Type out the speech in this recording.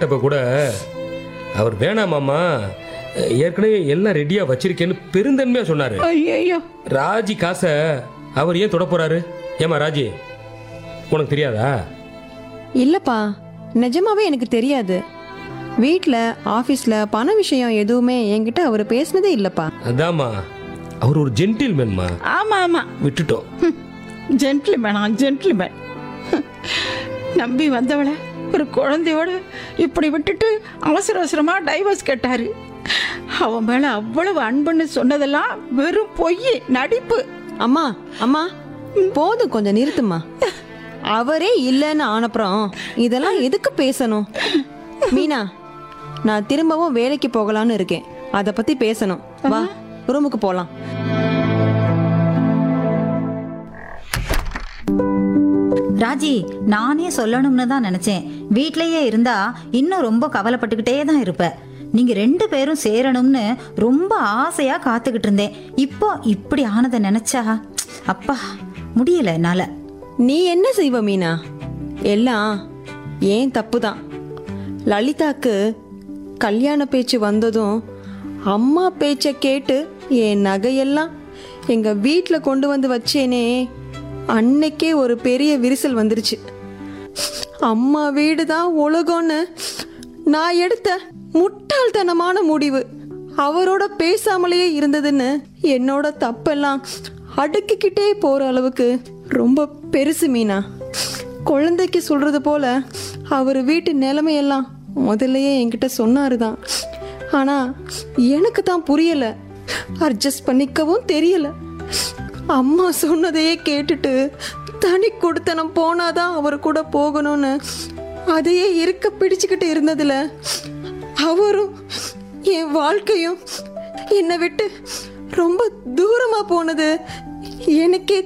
கேட்டப்ப கூட அவர் வேணாமாம்மா ஏற்கனவே எல்லாம் ரெடியாக வச்சிருக்கேன்னு பெருந்தன்மையாக சொன்னார் ஐயோ ராஜி காசை அவர் ஏன் தொட போறாரு ஏமா ராஜி உனக்கு தெரியாதா இல்லப்பா நிஜமாவே எனக்கு தெரியாது வீட்டில் ஆஃபீஸில் பண விஷயம் எதுவுமே என்கிட்ட அவர் பேசினதே இல்லைப்பா அதாம்மா அவர் ஒரு ஜென்டில்மேன்மா ஆமா ஆமா விட்டுட்டோம் ஜென்டில்மேனா ஜென்டில்மேன் நம்பி வந்தவளை ஒரு குழந்தையோட இப்படி விட்டுட்டு அவசர அவசரமா டைவர்ஸ் கேட்டாரு அவன் மேல அவ்வளவு அன்புன்னு சொன்னதெல்லாம் வெறும் பொய் நடிப்பு அம்மா அம்மா போதும் கொஞ்சம் நிறுத்துமா அவரே இல்லைன்னு ஆனப்புறம் இதெல்லாம் எதுக்கு பேசணும் மீனா நான் திரும்பவும் வேலைக்கு போகலான்னு இருக்கேன் அதை பத்தி பேசணும் வா ரூமுக்கு போலாம் ராஜி நானே சொல்லணும்னு தான் நினைச்சேன் வீட்லயே இருந்தா இன்னும் ரொம்ப கவலைப்பட்டுக்கிட்டே தான் இருப்ப நீங்க ரெண்டு பேரும் சேரணும்னு ரொம்ப ஆசையா காத்துக்கிட்டு இருந்தேன் இப்போ இப்படி ஆனதை நினைச்சா அப்பா முடியல என்னால நீ என்ன செய்வ மீனா எல்லாம் ஏன் தப்பு தான் லலிதாக்கு கல்யாண பேச்சு வந்ததும் அம்மா பேச்சை கேட்டு என் நகையெல்லாம் எங்க வீட்டில் கொண்டு வந்து வச்சேனே அன்னைக்கே ஒரு பெரிய விரிசல் வந்துருச்சு அம்மா வீடு தான் உலகம்னு நான் எடுத்த முட்டாள்தனமான முடிவு அவரோட பேசாமலேயே இருந்ததுன்னு என்னோட தப்பெல்லாம் அடுக்கிக்கிட்டே போற அளவுக்கு ரொம்ப பெருசு மீனா குழந்தைக்கு சொல்றது போல அவர் வீட்டு நிலைமையெல்லாம் முதல்லயே என்கிட்ட சொன்னாரு தான் ஆனா எனக்கு தான் புரியல அட்ஜஸ்ட் பண்ணிக்கவும் தெரியல அம்மா சொன்னதையே கேட்டுட்டு தனி கொடுத்தனம் போனாதான் அவர் கூட போகணும்னு அதையே இருக்க பிடிச்சுக்கிட்டு இருந்ததுல அவரும் என் வாழ்க்கையும் என்னை விட்டு ரொம்ப தூரமா போனது எனக்கே